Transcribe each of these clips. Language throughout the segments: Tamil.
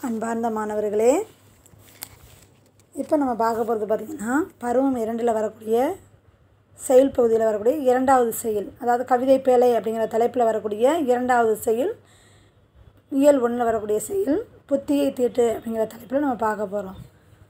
அன்பார்ந்த மாணவர்களே இப்போ நம்ம பார்க்க போகிறது பார்த்திங்கன்னா பருவம் இரண்டில் வரக்கூடிய செயல் பகுதியில் வரக்கூடிய இரண்டாவது செயல் அதாவது கவிதை பேழை அப்படிங்கிற தலைப்பில் வரக்கூடிய இரண்டாவது செயல் இயல் ஒன்றில் வரக்கூடிய செயல் புத்தியை தீட்டு அப்படிங்கிற தலைப்பில் நம்ம பார்க்க போகிறோம்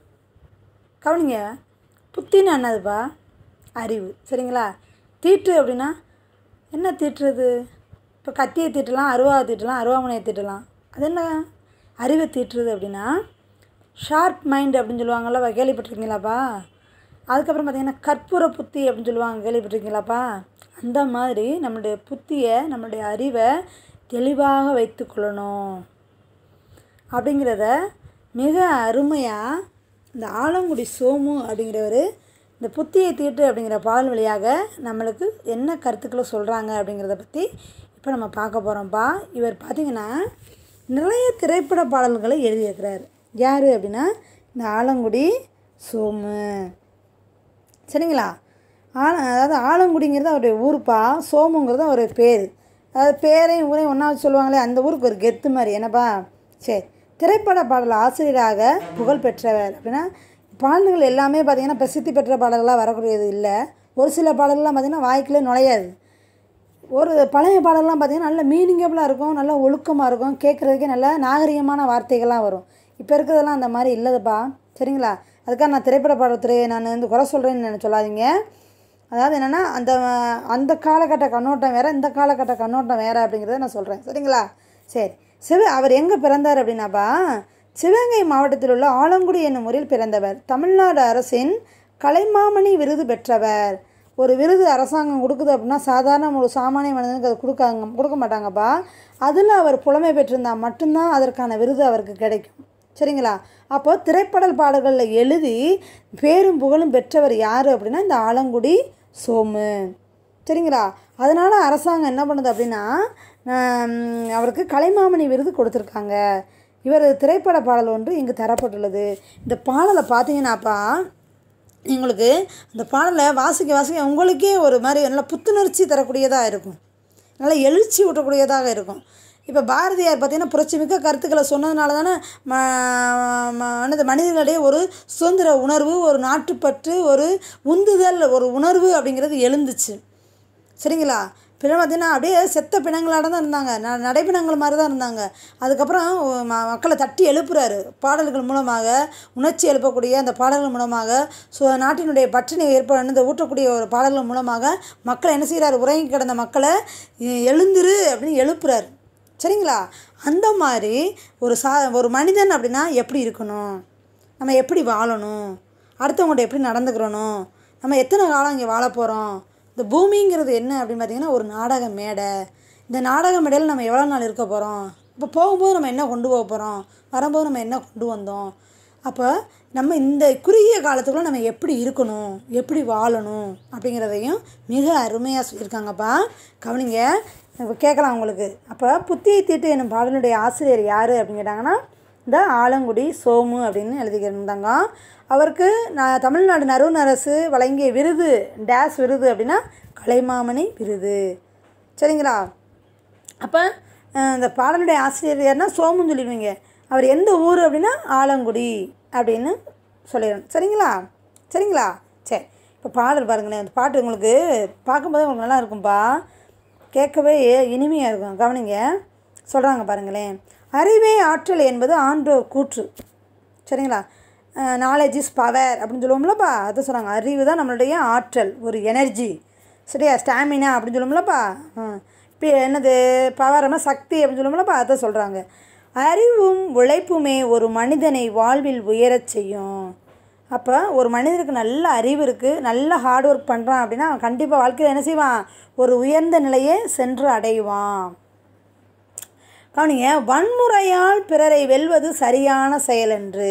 கவனிங்க புத்தின்னு என்னதுப்பா அறிவு சரிங்களா தீட்டு அப்படின்னா என்ன தீட்டுறது இப்போ கத்தியை தீட்டலாம் அருவாவை தீட்டலாம் அருவாமனையை தீட்டலாம் அது என்ன அறிவை தீட்டுறது அப்படின்னா ஷார்ப் மைண்ட் அப்படின்னு சொல்லுவாங்கள்ல கேள்விப்பட்டிருக்கீங்களாப்பா அதுக்கப்புறம் பார்த்திங்கன்னா கற்பூர புத்தி அப்படின்னு சொல்லுவாங்க கேள்விப்பட்டிருக்கீங்களாப்பா அந்த மாதிரி நம்மளுடைய புத்தியை நம்மளுடைய அறிவை தெளிவாக வைத்துக்கொள்ளணும் அப்படிங்கிறத மிக அருமையாக இந்த ஆலங்குடி சோமு அப்படிங்கிறவர் இந்த புத்தியை தீட்டு அப்படிங்கிற பாடல் வழியாக நம்மளுக்கு என்ன கருத்துக்களை சொல்கிறாங்க அப்படிங்கிறத பற்றி இப்போ நம்ம பார்க்க போகிறோம்ப்பா இவர் பார்த்திங்கன்னா நிறைய திரைப்பட பாடல்களை எழுதியிருக்கிறார் யார் அப்படின்னா இந்த ஆலங்குடி சோமு சரிங்களா ஆல அதாவது ஆலங்குடிங்கிறது அவருடைய ஊருப்பா சோமுங்கிறது அவருடைய பேர் அதாவது பேரையும் ஊரையும் ஒன்றா வச்சு சொல்லுவாங்களே அந்த ஊருக்கு ஒரு கெத்து மாதிரி என்னப்பா சரி திரைப்பட பாடல் ஆசிரியராக புகழ் பெற்றவர் அப்படின்னா பாடல்கள் எல்லாமே பார்த்திங்கன்னா பிரசித்தி பெற்ற பாடல்களாக வரக்கூடியது இல்லை ஒரு சில பாடல்கள்லாம் பார்த்திங்கன்னா வாய்க்குள்ளே நுழையாது ஒரு பழைய பாடல்லாம் பார்த்திங்கன்னா நல்ல மீனிங்கபிளாக இருக்கும் நல்ல ஒழுக்கமாக இருக்கும் கேட்குறதுக்கே நல்ல நாகரிகமான வார்த்தைகள்லாம் வரும் இப்போ இருக்கிறதெல்லாம் அந்த மாதிரி இல்லைதுப்பா சரிங்களா அதுக்காக நான் திரைப்பட பாடத்துறையை நான் வந்து குறை சொல்கிறேன்னு நினை சொல்லாதீங்க அதாவது என்னென்னா அந்த அந்த காலகட்ட கண்ணோட்டம் வேறு இந்த காலகட்ட கண்ணோட்டம் வேறு அப்படிங்கிறத நான் சொல்கிறேன் சரிங்களா சரி சிவ அவர் எங்கே பிறந்தார் அப்படின்னாப்பா சிவகங்கை மாவட்டத்தில் உள்ள ஆலங்குடி என்னும் ஊரில் பிறந்தவர் தமிழ்நாடு அரசின் கலைமாமணி விருது பெற்றவர் ஒரு விருது அரசாங்கம் கொடுக்குது அப்படின்னா சாதாரண ஒரு சாமானிய மனிதனுக்கு அது கொடுக்காங்க கொடுக்க மாட்டாங்கப்பா அதில் அவர் புலமை பெற்றிருந்தால் மட்டும்தான் அதற்கான விருது அவருக்கு கிடைக்கும் சரிங்களா அப்போ திரைப்படல் பாடல்களில் எழுதி பேரும் புகழும் பெற்றவர் யார் அப்படின்னா இந்த ஆலங்குடி சோமு சரிங்களா அதனால் அரசாங்கம் என்ன பண்ணுது அப்படின்னா அவருக்கு கலைமாமணி விருது கொடுத்துருக்காங்க இவர் திரைப்பட பாடல் ஒன்று இங்கு தரப்பட்டுள்ளது இந்த பாடலை பார்த்தீங்கன்னாப்பா உங்களுக்கு அந்த பாடலை வாசிக்க வாசிக்க உங்களுக்கே ஒரு மாதிரி நல்ல புத்துணர்ச்சி தரக்கூடியதாக இருக்கும் நல்ல எழுச்சி ஊட்டக்கூடியதாக இருக்கும் இப்போ பாரதியார் பார்த்திங்கன்னா புரட்சிமிக்க கருத்துக்களை சொன்னதுனால தானே மனித மனிதர்களிடையே ஒரு சுதந்திர உணர்வு ஒரு நாட்டுப்பற்று ஒரு உந்துதல் ஒரு உணர்வு அப்படிங்கிறது எழுந்துச்சு சரிங்களா பின்ன பார்த்தீங்கன்னா அப்படியே செத்த பிணங்களாக தான் இருந்தாங்க ந நடைப்பிணங்கள் மாதிரி தான் இருந்தாங்க அதுக்கப்புறம் ம மக்களை தட்டி எழுப்புறாரு பாடல்கள் மூலமாக உணர்ச்சி எழுப்பக்கூடிய அந்த பாடல்கள் மூலமாக ஸோ நாட்டினுடைய பற்றினை ஏற்ப இந்த ஊட்டக்கூடிய ஒரு பாடல்கள் மூலமாக மக்களை என்ன செய்கிறார் உறங்கி கிடந்த மக்களை எழுந்துரு அப்படின்னு எழுப்புறாரு சரிங்களா அந்த மாதிரி ஒரு சா ஒரு மனிதன் அப்படின்னா எப்படி இருக்கணும் நம்ம எப்படி வாழணும் அடுத்தவங்கள்ட்ட எப்படி நடந்துக்கிறணும் நம்ம எத்தனை காலம் இங்கே வாழ போகிறோம் இந்த பூமிங்கிறது என்ன அப்படின்னு பார்த்திங்கன்னா ஒரு நாடக மேடை இந்த நாடக மேடையில் நம்ம எவ்வளோ நாள் இருக்க போகிறோம் இப்போ போகும்போது நம்ம என்ன கொண்டு போக போகிறோம் வரும்போது நம்ம என்ன கொண்டு வந்தோம் அப்போ நம்ம இந்த குறுகிய காலத்துக்குள்ளே நம்ம எப்படி இருக்கணும் எப்படி வாழணும் அப்படிங்கிறதையும் மிக அருமையாக சொல்லியிருக்காங்கப்பா கவனிங்க இப்போ கேட்கலாம் உங்களுக்கு அப்போ புத்தியை தீட்டு என்னும் பாடலுடைய ஆசிரியர் யார் அப்படின்னு கேட்டாங்கன்னா இந்த ஆலங்குடி சோமு அப்படின்னு எழுதிக்கிருந்தாங்க அவருக்கு நான் தமிழ்நாடு நறுவன் அரசு வழங்கிய விருது டேஸ் விருது அப்படின்னா கலைமாமணி விருது சரிங்களா அப்போ இந்த பாடலுடைய ஆசிரியர் யாருன்னா சோமுன்னு சொல்லிடுவீங்க அவர் எந்த ஊர் அப்படின்னா ஆலங்குடி அப்படின்னு சொல்லிடணும் சரிங்களா சரிங்களா சரி இப்போ பாடல் பாருங்களேன் அந்த பாட்டு உங்களுக்கு பார்க்கும்போது உங்களுக்கு நல்லா இருக்கும்பா கேட்கவே இனிமையாக இருக்கும் கவனிங்க சொல்கிறாங்க பாருங்களேன் அறிவே ஆற்றல் என்பது ஆன்றோர் கூற்று சரிங்களா நாலேஜ் இஸ் பவர் அப்படின்னு சொல்லுவோம்லப்பா அதை சொல்கிறாங்க அறிவு தான் நம்மளுடைய ஆற்றல் ஒரு எனர்ஜி சரியா ஸ்டாமினா அப்படின்னு சொல்லுவோம்லப்பா இப்போ என்னது பவரமாக சக்தி அப்படின்னு சொல்லுவோம்லப்பா அதை சொல்கிறாங்க அறிவும் உழைப்புமே ஒரு மனிதனை வாழ்வில் உயரச் செய்யும் அப்போ ஒரு மனிதனுக்கு நல்ல அறிவு இருக்குது நல்ல ஹார்ட் ஒர்க் பண்ணுறான் அப்படின்னா அவன் கண்டிப்பாக வாழ்க்கையில் என்ன செய்வான் ஒரு உயர்ந்த நிலையை சென்று அடைவான் கவனிங்க வன்முறையால் பிறரை வெல்வது சரியான செயல் என்று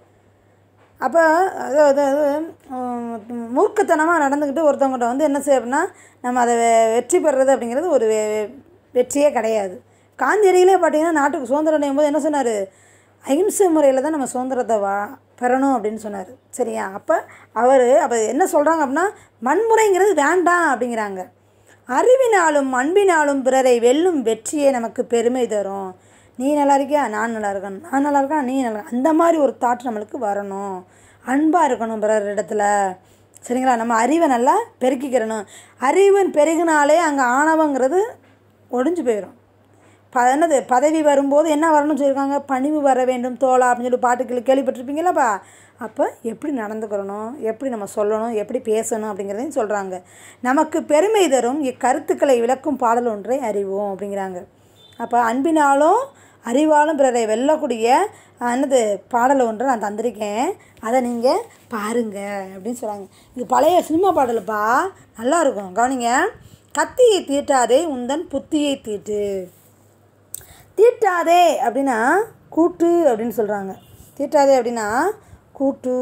அப்போ அதாவது மூர்க்கத்தனமாக நடந்துக்கிட்டு ஒருத்தவங்கள்ட்ட வந்து என்ன செய்ய அப்படின்னா நம்ம அதை வெற்றி பெறுறது அப்படிங்கிறது ஒரு வெற்றியே கிடையாது காந்தியடிகளே பார்த்தீங்கன்னா நாட்டுக்கு சுதந்திரம் அடையும் போது என்ன சொன்னார் அஹிம்சை முறையில் தான் நம்ம சுதந்திரத்தை வா பெறணும் அப்படின்னு சொன்னார் சரியா அப்போ அவர் அப்போ என்ன சொல்கிறாங்க அப்படின்னா வன்முறைங்கிறது வேண்டாம் அப்படிங்கிறாங்க அறிவினாலும் அன்பினாலும் பிறரை வெல்லும் வெற்றியே நமக்கு பெருமை தரும் நீ நல்லா இருக்கியா நான் நல்லா இருக்கேன் நான் நல்லா இருக்கேன் நீ நல்லா இருக்க. அந்த மாதிரி ஒரு தாட் நம்மளுக்கு வரணும் அன்பாக இருக்கணும் பிறர் இடத்துல சரிங்களா நம்ம அறிவை நல்லா பெருக்கிக்கிறணும் அறிவன் பெருகினாலே அங்கே ஆணவங்கிறது ஒடிஞ்சு போயிடும் ப என்னது பதவி வரும்போது என்ன வரணும்னு சொல்லியிருக்காங்க பணிவு வர வேண்டும் தோளா அப்படின்னு சொல்லி பாட்டு கேள்வி கேள்விப்பட்டிருப்பீங்களப்பா அப்போ எப்படி நடந்துக்கிறணும் எப்படி நம்ம சொல்லணும் எப்படி பேசணும் அப்படிங்கிறதையும் சொல்கிறாங்க நமக்கு பெருமை தரும் இக்கருத்துக்களை விளக்கும் பாடல் ஒன்றை அறிவோம் அப்படிங்கிறாங்க அப்போ அன்பினாலும் அறிவாலும் பிறரை வெல்லக்கூடிய அஹ், என்னது பாடல் ஒன்றை நான் தந்திருக்கேன் அதை நீங்கள் பாருங்க அப்படின்னு சொல்கிறாங்க இது பழைய சினிமா பாடலுப்பா நல்லா இருக்கும் கவனிங்க கத்தியை தீட்டாதே உந்தன் புத்தியை தீட்டு தீட்டாதே அப்படின்னா கூட்டு அப்படின்னு சொல்கிறாங்க தீட்டாதே அப்படின்னா கூட்டு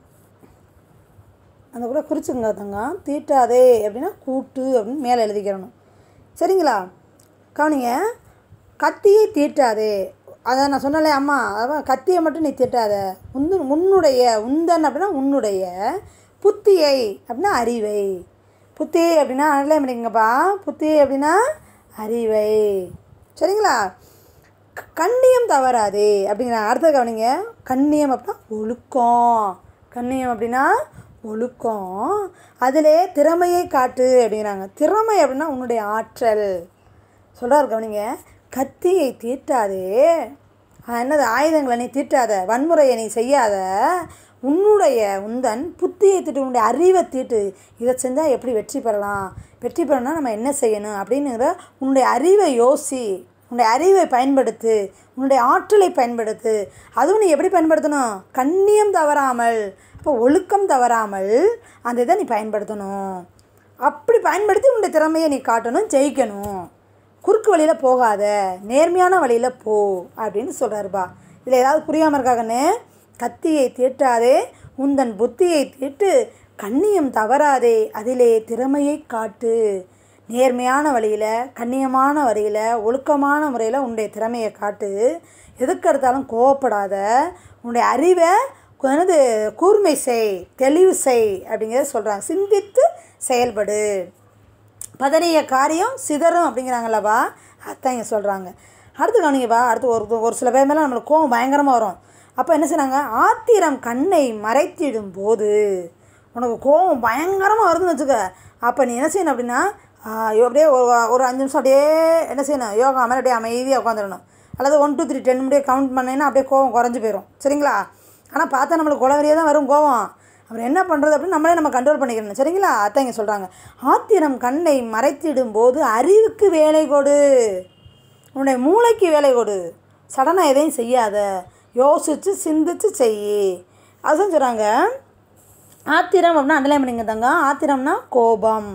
அந்த கூட குறிச்சுங்க தங்கம் தீட்டாதே அப்படின்னா கூட்டு அப்படின்னு மேலே எழுதிக்கிறணும் சரிங்களா கவனிங்க கத்தியை தீட்டாதே அதை நான் சொன்னலே அம்மா அதான் கத்தியை மட்டும் நீ தீட்டாத உந்து உன்னுடைய உந்தன் அப்படின்னா உன்னுடைய புத்தியை அப்படின்னா அறிவை புத்தி அப்படின்னா அனலே பண்ணிக்கங்கப்பா புத்தி அப்படின்னா அறிவை சரிங்களா க- கண்ணியம் தவறாதே அப்படிங்கிறாங்க அடுத்தது கவனிங்க கண்ணியம் அப்படின்னா ஒழுக்கம் கண்ணியம் அப்படின்னா ஒழுக்கம் அதிலே திறமையை காட்டு அப்படிங்கிறாங்க திறமை அப்படின்னா உன்னுடைய ஆற்றல் சொல்கிறார் கவனிங்க கத்தியை தீட்டாதே ஆஹ் என்னது ஆயுதங்களை நீ தீட்டாத வன்முறையை நீ செய்யாத உன்னுடைய உந்தன் புத்தியை தீட்டு உன்னுடைய அறிவை தீட்டு இதை செஞ்சால் எப்படி வெற்றி பெறலாம் வெற்றி பெறணும்னா நம்ம என்ன செய்யணும் அப்படிங்கிற உன்னுடைய அறிவை யோசி உன்னுடைய அறிவை பயன்படுத்து உன்னுடைய ஆற்றலை பயன்படுத்து அதுவும் நீ எப்படி பயன்படுத்தணும் கண்ணியம் தவறாமல் அப்போ ஒழுக்கம் தவறாமல் அந்த இதை நீ பயன்படுத்தணும் அப்படி பயன்படுத்தி உன்னுடைய திறமையை நீ காட்டணும் ஜெயிக்கணும் குறுக்கு வழியில் போகாத நேர்மையான வழியில் போ அப்படின்னு சொல்கிறாருப்பா இதில் ஏதாவது புரியாமல் இருக்காங்கன்னு கத்தியை தீட்டாதே உந்தன் புத்தியை தீட்டு கண்ணியம் தவறாதே அதிலே திறமையை காட்டு நேர்மையான வழியில் கண்ணியமான வழியில் ஒழுக்கமான முறையில் உன்னுடைய திறமையை காட்டு எதுக்கு எடுத்தாலும் கோவப்படாத உன்னுடைய அறிவை என்னது கூர்மை செய் தெளிவு செய் அப்படிங்கிறத சொல்கிறாங்க சிந்தித்து செயல்படு பதறிய காரியம் சிதறும் அப்படிங்கிறாங்களப்பா அதான் இங்கே சொல்கிறாங்க அடுத்து கவனிங்கப்பா அடுத்து ஒரு ஒரு சில பேர் மேலே நம்மளுக்கு கோவம் பயங்கரமாக வரும் அப்போ என்ன செய்றாங்க ஆத்திரம் கண்ணை மறைத்திடும் போது உனக்கு கோவம் பயங்கரமாக வருதுன்னு வச்சுக்க அப்போ நீ என்ன செய்யணும் அப்படின்னா ஆ, அப்படியே ஒரு ஒரு அஞ்சு நிமிஷம் அப்படியே என்ன செய்யணும் யோகா மாதிரி அப்படியே அமைதியாக உட்காந்துடணும் அல்லது ஒன் டூ த்ரீ டென் முடியே கவுண்ட் பண்ணீங்கன்னா அப்படியே கோவம் குறைஞ்சி போயிடும் சரிங்களா ஆனால் பார்த்தா நம்மளுக்கு குளவரியே தான் வரும் கோவம் அப்புறம் என்ன பண்ணுறது அப்படின்னு நம்மளே நம்ம கண்ட்ரோல் பண்ணிக்கணும் சரிங்களா அதான் இங்கே சொல்கிறாங்க ஆத்திரம் கண்ணை மறைத்திடும் போது அறிவுக்கு வேலை கொடு உன்னுடைய மூளைக்கு வேலை கொடு சடனாக எதையும் செய்யாத யோசித்து சிந்திச்சு செய் அதுதான் சொல்கிறாங்க ஆத்திரம் அப்படின்னா அதில் பண்ணிங்க தங்க ஆத்திரம்னா கோபம்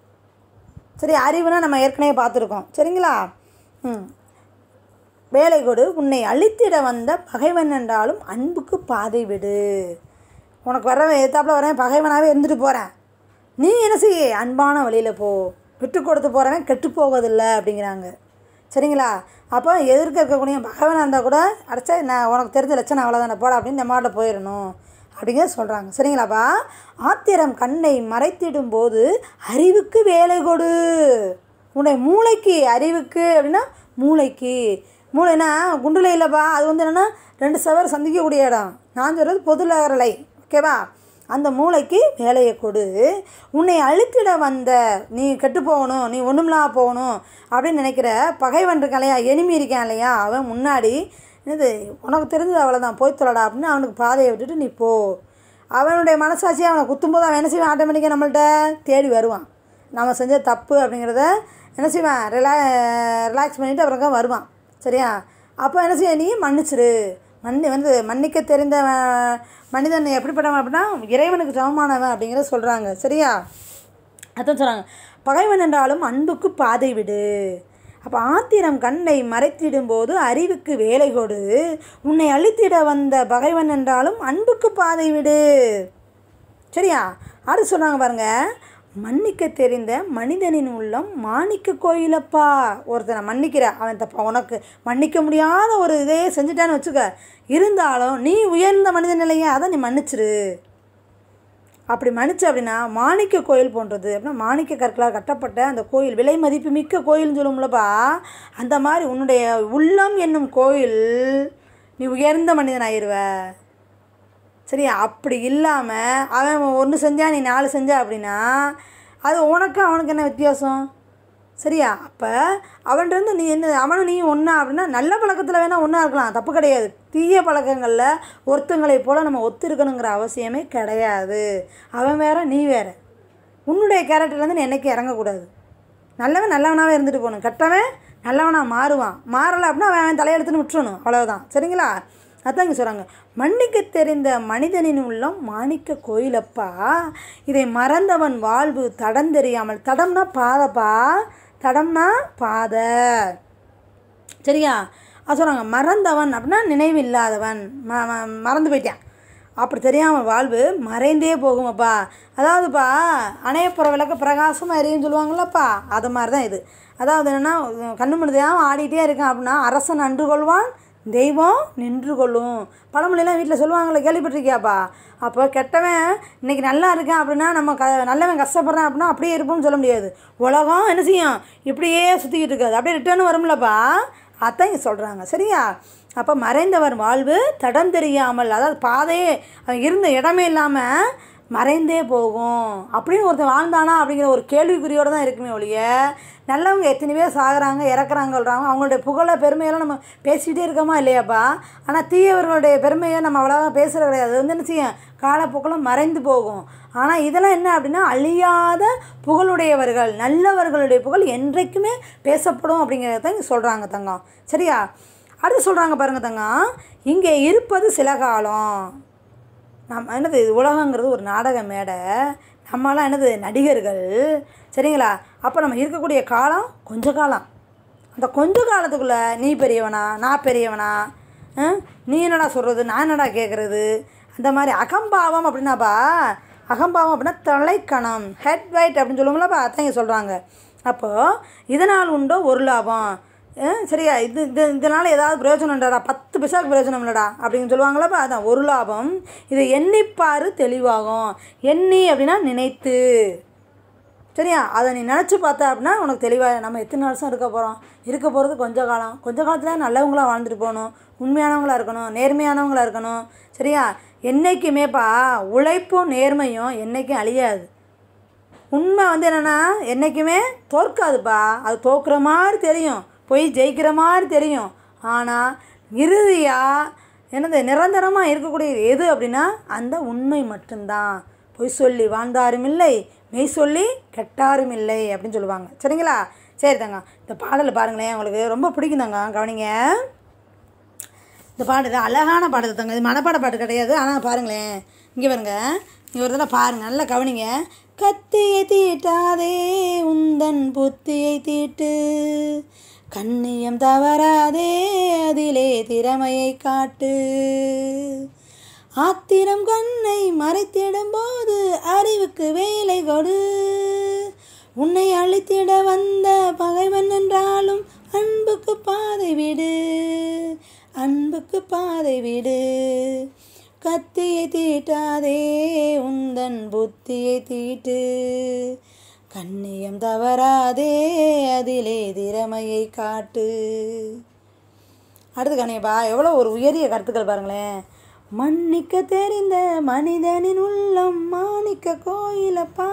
சரி அறிவுனா நம்ம ஏற்கனவே பார்த்துருக்கோம் சரிங்களா ம் வேலை கொடு உன்னை அழித்திட வந்த பகைவன் என்றாலும் அன்புக்கு பாதை விடு உனக்கு வரவன் எத்தாப்புல வரேன் பகைவனாகவே இருந்துட்டு போகிறேன் நீ என்ன செய்ய அன்பான வழியில் போ விட்டு கொடுத்து போகிறவன் கெட்டு போவதில்லை அப்படிங்கிறாங்க சரிங்களா அப்போ எதிர்க்க இருக்கக்கூடிய பகைவனாக இருந்தால் கூட அடைச்சா நான் உனக்கு தெரிஞ்ச லட்சணம் அவ்வளோதானே போட அப்படின்னு இந்த மாட்டில் போயிடணும் அப்படிங்கிறத சொல்கிறாங்க சரிங்களாப்பா ஆத்திரம் கண்ணை மறைத்திடும் போது அறிவுக்கு வேலை கொடு உன்னுடைய மூளைக்கு அறிவுக்கு அப்படின்னா மூளைக்கு மூளைனா குண்டுல இல்லைப்பா அது வந்து என்னென்னா ரெண்டு சவர் சந்திக்கக்கூடிய இடம் நான் சொல்கிறது பொதுலகரலை ஓகேவா அந்த மூளைக்கு வேலையை கொடு உன்னை அழுத்திட வந்த நீ கெட்டு போகணும் நீ ஒன்றும்லாம் போகணும் அப்படின்னு நினைக்கிற பகைவன் இருக்கான் இல்லையா எனிமி இருக்கான் இல்லையா அவன் முன்னாடி என்னது உனக்கு தெரிஞ்சது அவ்வளோதான் போய் தொலைடா அப்படின்னு அவனுக்கு பாதையை விட்டுட்டு நீ போ அவனுடைய மனசாட்சியை அவனை குத்தும்போது அவன் என்ன செய்வான் ஆட்டோமேட்டிக்காக நம்மள்ட்ட தேடி வருவான் நம்ம செஞ்ச தப்பு அப்படிங்கிறத என்ன செய்வான் ரிலா ரிலாக்ஸ் பண்ணிவிட்டு அப்புறம் வருவான் சரியா அப்போ என்ன செய்ய நீ மன்னிச்சிரு மன்னி வந்து மன்னிக்க தெரிந்த அஹ், மனிதன் எப்படிப்பட்டவன் அப்படின்னா இறைவனுக்கு சமமானவன் அப்படிங்கிறத சொல்கிறாங்க சரியா அதான் சொல்கிறாங்க பகைவன் என்றாலும் அன்புக்கு பாதை விடு அப்போ ஆத்திரம் கண்ணை மறைத்திடும் போது அறிவுக்கு வேலை கொடு உன்னை அழித்திட வந்த பகைவன் என்றாலும் அன்புக்கு பாதை விடு சரியா அடுத்து சொன்னாங்க பாருங்க மன்னிக்க தெரிந்த மனிதனின் உள்ளம் மாணிக்க கோயிலப்பா ஒருத்தனை மன்னிக்கிற அவன் தப்பா உனக்கு மன்னிக்க முடியாத ஒரு இதையே செஞ்சுட்டான்னு வச்சுக்க இருந்தாலும் நீ உயர்ந்த மனிதன் இல்லையா அதை நீ மன்னிச்சிரு அப்படி மன்னிச்சு அப்படின்னா மாணிக்க கோயில் போன்றது அப்படின்னா மாணிக்க கற்களால் கட்டப்பட்ட அந்த கோயில் விலை மதிப்பு மிக்க கோயில்னு சொல்லுவோம்லப்பா அந்த மாதிரி உன்னுடைய உள்ளம் என்னும் கோயில் நீ உயர்ந்த மனிதன் ஆயிடுவ சரியா அப்படி இல்லாமல் அவன் ஒன்று செஞ்சா நீ நாலு செஞ்சா அப்படின்னா அது உனக்கு அவனுக்கு என்ன வித்தியாசம் சரியா அப்போ அவன்கிட்ட நீ என்ன அவனும் நீ ஒன்றா அப்படின்னா நல்ல பழக்கத்தில் வேணால் ஒன்றா இருக்கலாம் தப்பு கிடையாது தீய பழக்கங்களில் ஒருத்தங்களை போல் நம்ம ஒத்து இருக்கணுங்கிற அவசியமே கிடையாது அவன் வேற நீ வேற உன்னுடைய கேரக்டர்லேருந்து நீ என்னைக்கு இறங்கக்கூடாது நல்லவன் நல்லவனாகவே இருந்துட்டு போகணும் கெட்டவன் நல்லவனாக மாறுவான் மாறலை அப்படின்னா அவன் அவன் தலையெழுத்துன்னு விட்டுறணும் அவ்வளவுதான் சரிங்களா அதான் இங்கே சொல்கிறாங்க மன்னிக்க தெரிந்த மனிதனின் உள்ளம் மாணிக்க கோயிலப்பா இதை மறந்தவன் வாழ்வு தடம் தெரியாமல் தடம்னா பாதப்பா தடம்னா பாதை சரியா அது சொல்கிறாங்க மறந்தவன் அப்படின்னா நினைவு இல்லாதவன் ம ம- மறந்து போயிட்டான் அப்படி தெரியாமல் வாழ்வு மறைந்தே போகுமப்பா அதாவதுப்பா அணையப்புற விளக்க பிரகாசமாக எரியும் சொல்லுவாங்கல்லப்பா அது மாதிரி தான் இது அதாவது என்னென்னா கண்ணு முடியாமல் ஆடிட்டே இருக்கான் அப்படின்னா அரசன் அன்று கொள்வான் தெய்வம் நின்று கொள்ளும் பழமொழிலாம் வீட்டில் சொல்லுவாங்களே கேள்விப்பட்டிருக்கியாப்பா அப்போ கெட்டவன் இன்னைக்கு நல்லா இருக்கான் அப்படின்னா நம்ம க நல்லவன் கஷ்டப்படுறான் அப்படின்னா அப்படியே இருப்போம்னு சொல்ல முடியாது உலகம் என்ன செய்யும் இப்படியே சுற்றிக்கிட்டு இருக்காது அப்படியே ரிட்டர்ன் வரும்லப்பா அதான் இங்கே சொல்கிறாங்க சரியா அப்போ மறைந்தவர் வாழ்வு தடம் தெரியாமல் அதாவது பாதையே அவன் இருந்த இடமே இல்லாமல் மறைந்தே போகும் அப்படின்னு ஒருத்தன் வாழ்ந்தானா அப்படிங்கிற ஒரு கேள்விக்குறியோடு தான் இருக்குமே ஒழிய நல்லவங்க எத்தனை பேர் சாகுறாங்க இறக்குறாங்க சொல்கிறாங்க அவங்களுடைய புகழ பெருமையெல்லாம் நம்ம பேசிகிட்டே இருக்கோமா இல்லையாப்பா ஆனால் தீயவர்களுடைய பெருமையை நம்ம அவ்வளோவா பேசுகிறது கிடையாது அது வந்து என்ன செய்யும் காலப்போக்கில் மறைந்து போகும் ஆனால் இதெல்லாம் என்ன அப்படின்னா அழியாத புகழுடையவர்கள் நல்லவர்களுடைய புகழ் என்றைக்குமே பேசப்படும் அப்படிங்கிறத தான் இங்கே சொல்கிறாங்க தங்கம் சரியா அடுத்து சொல்கிறாங்க பாருங்க தங்கம் இங்கே இருப்பது சில காலம் நம்ம என்னது இது உலகங்கிறது ஒரு நாடக மேடை நம்மலாம் என்னது நடிகர்கள் சரிங்களா அப்போ நம்ம இருக்கக்கூடிய காலம் கொஞ்ச காலம் அந்த கொஞ்ச காலத்துக்குள்ளே நீ பெரியவனா நான் பெரியவனா ஆ? நீ என்னடா சொல்கிறது நான் என்னடா கேட்குறது அந்த மாதிரி அகம்பாவம் அப்படின்னாப்பா அகம்பாவம் அப்படின்னா தலைக்கணம் ஹெட் வைட் அப்படின்னு சொல்லுவோம்லப்பா அதான் இங்கே சொல்கிறாங்க அப்போது இதனால் உண்டோ ஒரு லாபம் ஆ, சரியா இது இது இதனால் ஏதாவது பிரயோஜனம் இல்லைடா பத்து பைசாவுக்கு பிரயோஜனம் இல்லைடா அப்படின்னு சொல்லுவாங்களப்பா அதான் ஒரு லாபம் இதை எண்ணிப்பாரு தெளிவாகும் எண்ணி அப்படின்னா நினைத்து சரியா அதை நீ நினச்சி பார்த்த அப்படின்னா உனக்கு தெளிவாக நம்ம எத்தனை வருஷம் இருக்க போகிறோம் இருக்க போகிறது கொஞ்ச காலம் கொஞ்ச காலத்தில் நல்லவங்களாக வாழ்ந்துட்டு போகணும் உண்மையானவங்களாக இருக்கணும் நேர்மையானவங்களாக இருக்கணும் சரியா என்றைக்குமேப்பா உழைப்பும் நேர்மையும் என்றைக்கும் அழியாது உண்மை வந்து என்னென்னா என்றைக்குமே தோற்காதுப்பா அது தோக்குற மாதிரி தெரியும் போய் ஜெயிக்கிற மாதிரி தெரியும் ஆனால் இறுதியாக என்னது நிரந்தரமாக இருக்கக்கூடியது எது அப்படின்னா அந்த உண்மை மட்டும்தான் பொய் சொல்லி வாழ்ந்தாரும் இல்லை மெய் சொல்லி கெட்டாரும் இல்லை அப்படின்னு சொல்லுவாங்க சரிங்களா சரி தங்க இந்த பாடலை பாருங்களேன் உங்களுக்கு ரொம்ப பிடிக்கும் தங்க கவனிங்க இந்த பாட்டு இது அழகான பாட்டு தங்க இது மனப்பாட பாட்டு கிடையாது ஆனால் பாருங்களேன் இங்கே பாருங்க இங்கே ஒரு தடவை பாருங்க நல்லா கவனிங்க கத்தியை தீட்டாதே உந்தன் புத்தியை தீட்டு கண்ணியம் தவறாதே அதிலே திறமையை காட்டு ஆத்திரம் கண்ணை மறைத்திடும் போது அறிவுக்கு வேலை கொடு உன்னை அழித்திட வந்த பகைவன் என்றாலும் அன்புக்கு பாதை விடு அன்புக்கு பாதை விடு கத்தியை தீட்டாதே உந்தன் புத்தியை தீட்டு கண்ணியம் தவறாதே அதிலே திறமையை காட்டு அடுத்து கணியப்பா எவ்வளோ ஒரு உயரிய கருத்துக்கள் பாருங்களேன் மன்னிக்க தெரிந்த மனிதனின் உள்ளம் மாணிக்க கோயிலப்பா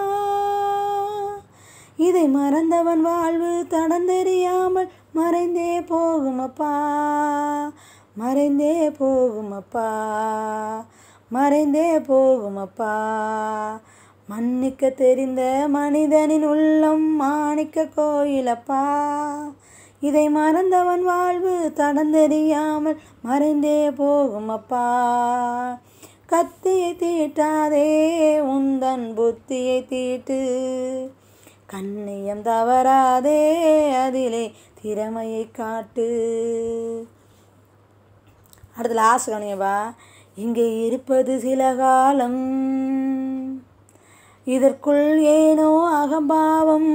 இதை மறந்தவன் வாழ்வு தடம் தெரியாமல் மறைந்தே போகுமப்பா மறைந்தே போகுமப்பா மறைந்தே போகுமப்பா மன்னிக்க தெரிந்த மனிதனின் உள்ளம் மாணிக்க கோயிலப்பா இதை மறந்தவன் வாழ்வு தடம் தெரியாமல் மறைந்தே போகுமப்பா கத்தியை தீட்டாதே உந்தன் புத்தியை தீட்டு கண்ணியம் தவறாதே அதிலே திறமையை காட்டு அடுத்து லாஸ்ட் கவனியப்பா இங்கே இருப்பது சில காலம் இதற்குள் ஏனோ அகம்பாவம்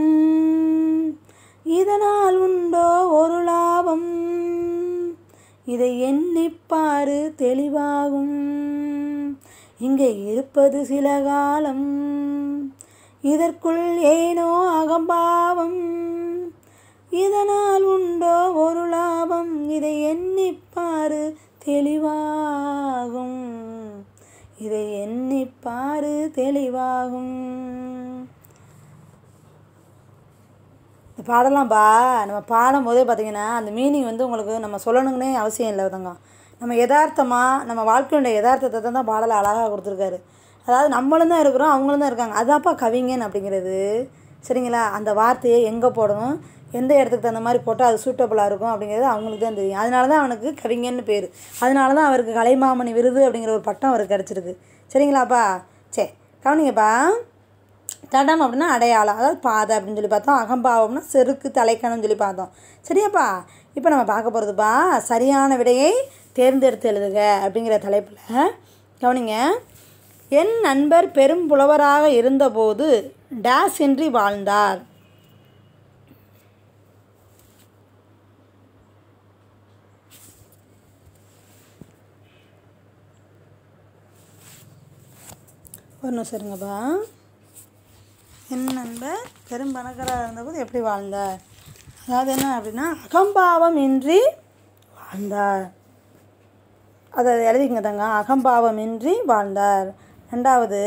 இதனால் உண்டோ ஒரு லாபம் இதை எண்ணிப்பாரு தெளிவாகும் இங்கே இருப்பது சில காலம் இதற்குள் ஏனோ அகம்பாவம் இதனால் உண்டோ ஒரு லாபம் இதை எண்ணிப்பாரு தெளிவாகும் இதை எண்ணிப்பாரு தெளிவாகும் இந்த பாடலாம்பா நம்ம பாடும்போதே பார்த்தீங்கன்னா அந்த மீனிங் வந்து உங்களுக்கு நம்ம சொல்லணுங்கன்னே அவசியம் இல்லை தங்க நம்ம யதார்த்தமாக நம்ம வாழ்க்கையுடைய யதார்த்தத்தை தான் பாடலை அழகாக கொடுத்துருக்காரு அதாவது நம்மளும் தான் இருக்கிறோம் அவங்களும் தான் இருக்காங்க அதாப்பா கவிஞன் அப்படிங்கிறது சரிங்களா அந்த வார்த்தையை எங்கே போடணும் எந்த இடத்துக்கு தகுந்த மாதிரி போட்டால் அது சூட்டபுளாக இருக்கும் அப்படிங்கிறது அவங்களுக்கு தான் தெரியும் அதனால தான் அவனுக்கு கவிஞன்னு பேர் அதனால தான் அவருக்கு கலைமாமணி விருது அப்படிங்கிற ஒரு பட்டம் அவருக்கு கிடச்சிருக்கு சரிங்களாப்பா சரி கவனிங்கப்பா தடம் அப்படின்னா அடையாளம் அதாவது பாதை அப்படின்னு சொல்லி பார்த்தோம் அகம்பாவம்னா செருக்கு தலைக்கணம்னு சொல்லி பார்த்தோம் சரியாப்பா இப்போ நம்ம பார்க்க போகிறதுப்பா சரியான விடையை தேர்ந்தெடுத்து எழுதுக அப்படிங்கிற தலைப்பில் கவனிங்க என் நண்பர் பெரும் புலவராக இருந்தபோது டேஸ் இன்றி வாழ்ந்தார் ஒரு நிமிஷம் இருங்கப்பா என் நண்பர் பெரும் பணக்காரராக இருந்தபோது எப்படி வாழ்ந்தார் அதாவது என்ன அப்படின்னா அகம்பாவம் இன்றி வாழ்ந்தார் அதை எழுதிக்கங்க தங்க அகம்பாவம் இன்றி வாழ்ந்தார் ரெண்டாவது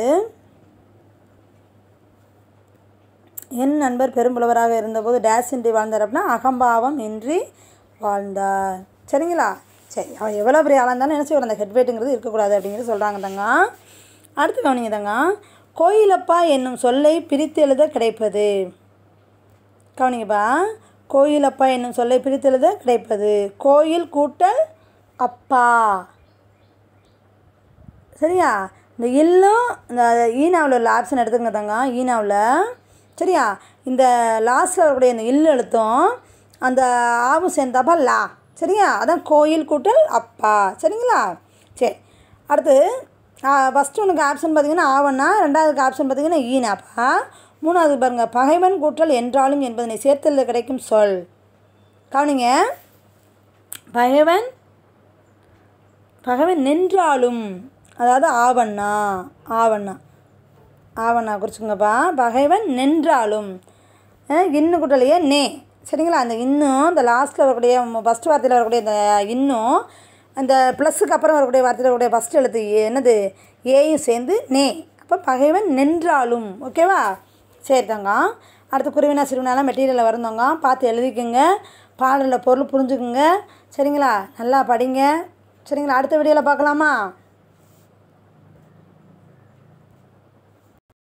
என் நண்பர் பெரும்புலவராக இருந்தபோது டேஸ் இன்றி வாழ்ந்தார் அப்படின்னா அகம்பாவம் இன்றி வாழ்ந்தார் சரிங்களா சரி அவன் எவ்வளோ பெரிய ஆளாக இருந்தாலும் என்ன செய்வார் அந்த ஹெட் வெயிட்டுங்கிறது இருக்கக்கூடாது அப்படிங்கிறது சொல்கிறாங்க தங்க அடுத்து கவனிங்க தங்க கோயிலப்பா என்னும் சொல்லை பிரித்து எழுத கிடைப்பது கவனிங்கப்பா கோயிலப்பா என்னும் சொல்லை பிரித்து எழுத கிடைப்பது கோயில் கூட்டல் அப்பா சரியா இந்த இல்லும் இந்த ஈனாவில் உள்ள ஆப்ஷன் எடுத்துக்கங்க தங்க ஈனாவில் சரியா இந்த லாஸ்ட்டில் வரக்கூடிய இந்த இல்லு எழுத்தும் அந்த ஆவும் சேர்ந்தாப்பா லா சரியா அதான் கோயில் கூட்டல் அப்பா சரிங்களா சரி அடுத்து ஃபஸ்ட்டு உனக்கு ஆப்ஷன் பார்த்தீங்கன்னா ஆவண்ணா ரெண்டாவதுக்கு ஆப்ஷன் பார்த்தீங்கன்னா ஈனாப்பா மூணாவது பாருங்கள் பகைவன் கூற்றல் என்றாலும் என்பதனை சேர்த்தலில் கிடைக்கும் சொல் கவனிங்க பகைவன் பகைவன் நின்றாலும் அதாவது ஆவண்ணா ஆவண்ணா ஆவண்ணா குறிச்சுங்கப்பா பகைவன் நின்றாலும் இன்னும் கூட்டலையே நே சரிங்களா அந்த இன்னும் இந்த லாஸ்ட்டில் வரக்கூடிய ஃபஸ்ட் வார்த்தையில் வரக்கூடிய இந்த இன்னும் அந்த ப்ளஸ்ஸுக்கு அப்புறம் வரக்கூடிய வார்த்தையில் வரக்கூடிய ஃபஸ்ட் எழுத்து என்னது ஏயும் சேர்ந்து நே அப்போ பகைவன் நின்றாலும் ஓகேவா சரி தாங்க அடுத்து குருவினா சிறுவினாலாம் மெட்டீரியலில் வருந்தோங்க பார்த்து எழுதிக்கோங்க பாடலில் பொருள் புரிஞ்சுக்குங்க சரிங்களா நல்லா படிங்க சரிங்களா அடுத்த வீடியோவில் பார்க்கலாமா